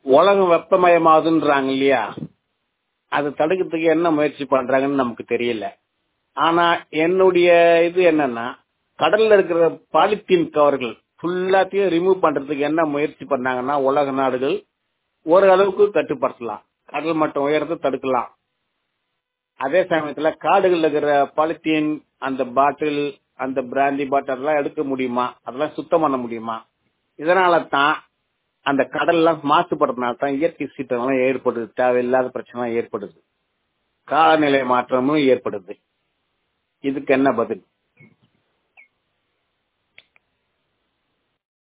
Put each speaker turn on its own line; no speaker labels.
உலகம் வெப்பமயமாகுதுன்றாங்க இல்லையா அது தடுக்கிறதுக்கு என்ன முயற்சி பண்றாங்கன்னு நமக்கு தெரியல ஆனா என்னுடைய இது என்னன்னா கடல்ல இருக்கிற பாலித்தீன் கவர்கள் ஃபுல்லாத்தையும் ரிமூவ் பண்றதுக்கு என்ன முயற்சி பண்ணாங்கன்னா உலக நாடுகள் ஓரளவுக்கு கட்டுப்படுத்தலாம் கடல் மட்டம் உயரத்தை தடுக்கலாம் அதே சமயத்துல காடுகள் இருக்கிற பாலித்தீன் அந்த பாட்டில் அந்த பிராந்தி பாட்டில் அதெல்லாம் எடுக்க முடியுமா அதெல்லாம் சுத்தம் பண்ண முடியுமா இதனால தான் அந்த கடல்லாம் மாசுபடுறதுனால தான் இயற்கை சீற்றம்லாம் ஏற்படுது தேவையில்லாத பிரச்சனை ஏற்படுது காலநிலை மாற்றமும் ஏற்படுது இதுக்கு என்ன பதில்